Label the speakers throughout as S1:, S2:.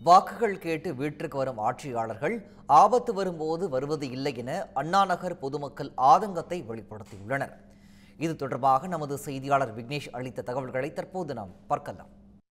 S1: வாக்குகள் கேட்டு வீட்டிற்கு வரும் ஆட்சியாளர்கள் ஆபத்து வரும்போது வருவது இல்லை என அண்ணாநகர் பொதுமக்கள் ஆதங்கத்தை வெளிப்படுத்தியுள்ளனர் இது தொடர்பாக நமது செய்தியாளர் விக்னேஷ் அளித்த தகவல்களை தற்போது நாம் பார்க்கலாம்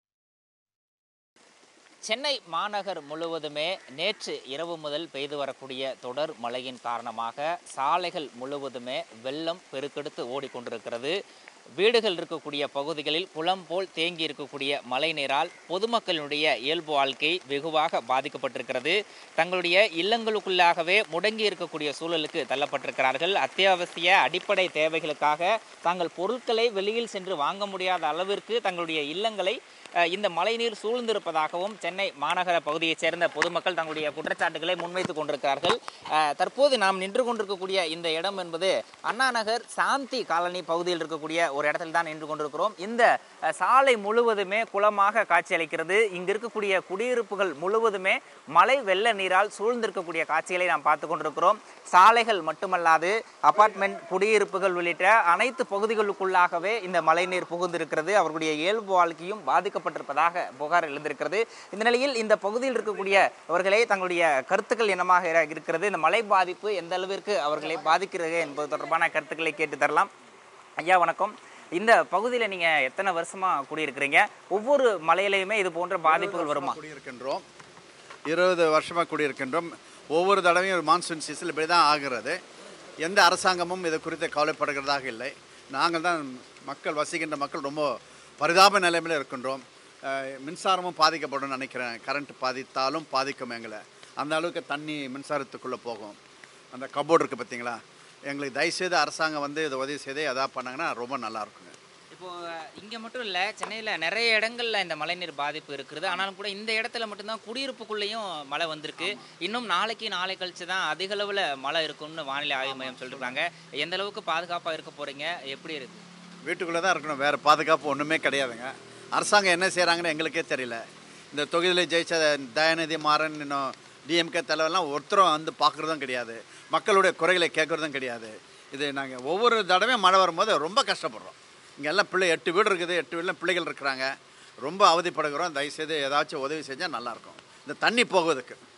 S2: சென்னை மாநகர் முழுவதுமே நேற்று இரவு முதல் பெய்து வரக்கூடிய தொடர் மழையின் காரணமாக சாலைகள் முழுவதுமே வெள்ளம் பெருக்கெடுத்து ஓடிக்கொண்டிருக்கிறது வீடுகள் இருக்கக்கூடிய பகுதிகளில் குளம் போல் தேங்கி இருக்கக்கூடிய மழை நீரால் பொதுமக்களினுடைய இயல்பு வாழ்க்கை வெகுவாக பாதிக்கப்பட்டிருக்கிறது தங்களுடைய இல்லங்களுக்குள்ளாகவே முடங்கி இருக்கக்கூடிய சூழலுக்கு தள்ளப்பட்டிருக்கிறார்கள் அத்தியாவசிய அடிப்படை தேவைகளுக்காக தாங்கள் பொருட்களை வெளியில் சென்று வாங்க முடியாத அளவிற்கு தங்களுடைய இல்லங்களை அஹ், இந்த மழைநீர் சூழ்ந்திருப்பதாகவும் சென்னை மாநகர பகுதியைச் சேர்ந்த பொதுமக்கள் தங்களுடைய குற்றச்சாட்டுகளை முன்வைத்துக் கொண்டிருக்கிறார்கள் அஹ், தற்போது நாம் நின்று கொண்டிருக்கக்கூடிய இந்த இடம் என்பது அண்ணா நகர் சாந்தி காலனி பகுதியில் இருக்கக்கூடிய ஒரு இடத்தில் தான் நின்று கொண்டிருக்கிறோம் இந்த அஹ், சாலை முழுவதுமே குளமாக காட்சியளிக்கிறது இங்கு இருக்கக்கூடிய குடியிருப்புகள் முழுவதுமே மழை வெள்ள நீரால் சூழ்ந்திருக்கக்கூடிய காட்சிகளை நாம் பார்த்து கொண்டிருக்கிறோம் சாலைகள் மட்டுமல்லாது அபார்ட்மெண்ட் குடியிருப்புகள் உள்ளிட்ட அனைத்து பகுதிகளுக்குள்ளாகவே இந்த மழைநீர் புகுந்திருக்கிறது அவர்களுடைய இயல்பு வாழ்க்கையும் பாதிக்கப்பட்டிருப்பதாக புகார் எழுந்திருக்கிறது இந்த நிலையில் இந்த பகுதியில் இருக்கக்கூடிய அவர்களே தங்களுடைய கருத்துக்கள் என்னமாக இர- இருக்கிறது இந்த மழை பாதிப்பு எந்த அளவிற்கு அவர்களை பாதிக்கிறது என்பது தொடர்பான கருத்துக்களை கேட்டு தரலாம் ஐயா வணக்கம் இந்த பகுதியில் நீங்க எத்தனை வருஷமா குடியிருக்கிறீங்க ஒவ்வொரு மலையிலையுமே இது போன்ற பாதிப்புகள் வருமா
S3: குடியிருக்கின்றோம் இருபது வருஷமாக குடியிருக்கின்றோம் ஒவ்வொரு தடவையும் ஒரு மான்சூன் சீசன் இப்படி தான் ஆகிறது எந்த அரசாங்கமும் இது குறித்து கவலைப்படுகிறதாக இல்லை நாங்கள் தான் மக்கள் வசிக்கின்ற மக்கள் ரொம்ப பரிதாப நிலைமையில் இருக்கின்றோம் அஹ், மின்சாரமும் பாதிக்கப்படும் நினைக்கிறேன் கரண்ட் பாதித்தாலும் பாதிக்கும் எங்களை அந்த அளவுக்கு தண்ணி மின்சாரத்துக்குள்ளே போகும் அந்த கபோர்டு இருக்குது பார்த்தீங்களா எங்களுக்கு தயவுசெய்து அரசாங்கம் வந்து இதை உதவி செய்து எதாவது பண்ணாங்கன்னா ரொம்ப நல்லா இருக்குங்க
S2: இப்போ இங்க மட்டும் இல்ல சென்னையில நிறைய இடங்கள்ல இந்த மழைநீர் பாதிப்பு இருக்குது ஆனாலும் கூட இந்த இடத்துல மட்டும்தான் குடியிருப்புக்குள்ளேயும் மழை வந்திருக்கு இன்னும் நாளைக்கு நாளை கழிச்சு தான் அதிக அளவுல மழை இருக்கும்னு வானிலை ஆய்வு மையம் சொல்லிருக்காங்க எந்த அளவுக்கு பாதுகாப்பா இருக்க போறீங்க எப்படி இருக்கு
S3: வீட்டுக்குள்ளே தான் இருக்கணும் வேறு பாதுகாப்பு ஒன்றுமே கிடையாதுங்க அரசாங்கம் என்ன செய்கிறாங்கன்னு எங்களுக்கே தெரியல இந்த தொகுதியில் ஜெயிச்ச தயாநிதி மாறன் இன்னும் டிஎம்கே தலைவர்லாம் ஒருத்தரும் வந்து பார்க்குறதும் கிடையாது மக்களுடைய குறைகளை கேட்குறதும் கிடையாது இது நாங்கள் ஒவ்வொரு தடவையும் மழை வரும்போது ரொம்ப கஷ்டப்படுறோம் இங்கே எல்லாம் பிள்ளை எட்டு வீடு இருக்குது எட்டு வீட்டில் பிள்ளைகள் இருக்கிறாங்க ரொம்ப அவதிப்படுகிறோம் தயவுசெய்து ஏதாச்சும் உதவி செஞ்சால் நல்லாயிருக்கும் இந்த தண்ணி போகுவதுக்கு